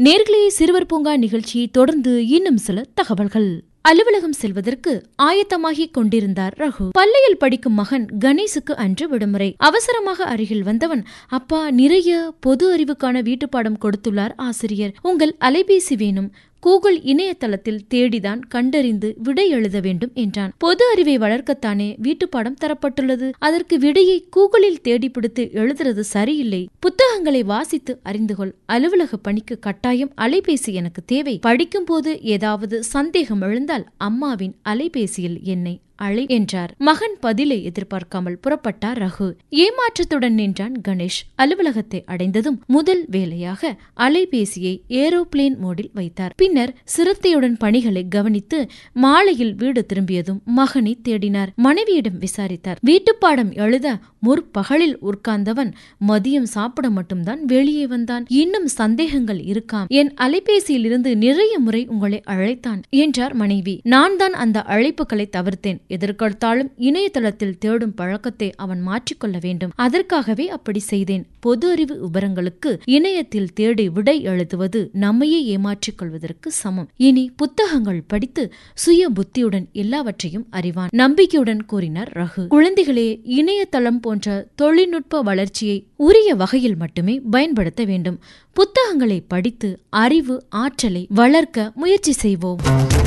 நேர்களே சிறுவர் பூங்கா நிகழ்ச்சியை தொடர்ந்து இன்னும் சில தகவல்கள் அலுவலகம் செல்வதற்கு ஆயத்தமாகிக் கொண்டிருந்தார் ரகு பள்ளியில் படிக்கும் மகன் கணேசுக்கு அன்று விடுமுறை அவசரமாக அருகில் வந்தவன் அப்பா நிறைய பொது அறிவுக்கான வீட்டுப்பாடம் கொடுத்துள்ளார் ஆசிரியர் உங்கள் அலைபேசி வேணும் கூகுள் இணையதளத்தில் தேடிதான் கண்டறிந்து விடை எழுத வேண்டும் என்றான் பொது அறிவை வளர்க்கத்தானே வீட்டுப்பாடம் தரப்பட்டுள்ளது அதற்கு விடையை கூகுளில் தேடி பிடித்து எழுதுறது சரியில்லை புத்தகங்களை வாசித்து அறிந்து கொள் அலுவலக பணிக்கு கட்டாயம் அலைபேசி எனக்கு தேவை படிக்கும் போது ஏதாவது சந்தேகம் எழுந்தால் அம்மாவின் அலைபேசியில் என்னை அழை என்றார் மகன் பதிலை எதிர்பார்க்காமல் புறப்பட்டார் ரகு ஏமாற்றத்துடன் நின்றான் கணேஷ் அலுவலகத்தை அடைந்ததும் முதல் வேலையாக அலைபேசியை ஏரோப்ளேன் மோடில் வைத்தார் பின்னர் சிரத்தையுடன் பணிகளை கவனித்து மாலையில் வீடு திரும்பியதும் மகனை தேடினார் மனைவியிடம் விசாரித்தார் வீட்டுப்பாடம் எழுத முற்பகலில் உட்கார்ந்தவன் மதியம் சாப்பிட மட்டும்தான் வெளியே வந்தான் இன்னும் சந்தேகங்கள் இருக்காம் என் அலைபேசியில் இருந்து நிறைய முறை உங்களை அழைத்தான் என்றார் மனைவி நான் தான் அந்த அழைப்புகளை தவிர்த்தேன் எதற்கெடுத்தாலும் இணையதளத்தில் தேடும் பழக்கத்தை அவன் மாற்றிக்கொள்ள வேண்டும் அதற்காகவே அப்படி செய்தேன் பொது அறிவு விவரங்களுக்கு இணையத்தில் தேடி விடை எழுதுவது நம்மையே ஏமாற்றிக் கொள்வதற்கு சமம் இனி புத்தகங்கள் படித்து சுய புத்தியுடன் எல்லாவற்றையும் அறிவான் நம்பிக்கையுடன் கூறினார் ரகு குழந்தைகளே இணையதளம் போன்ற தொழில்நுட்ப வளர்ச்சியை உரிய வகையில் மட்டுமே பயன்படுத்த வேண்டும் புத்தகங்களை படித்து அறிவு ஆற்றலை வளர்க்க முயற்சி செய்வோம்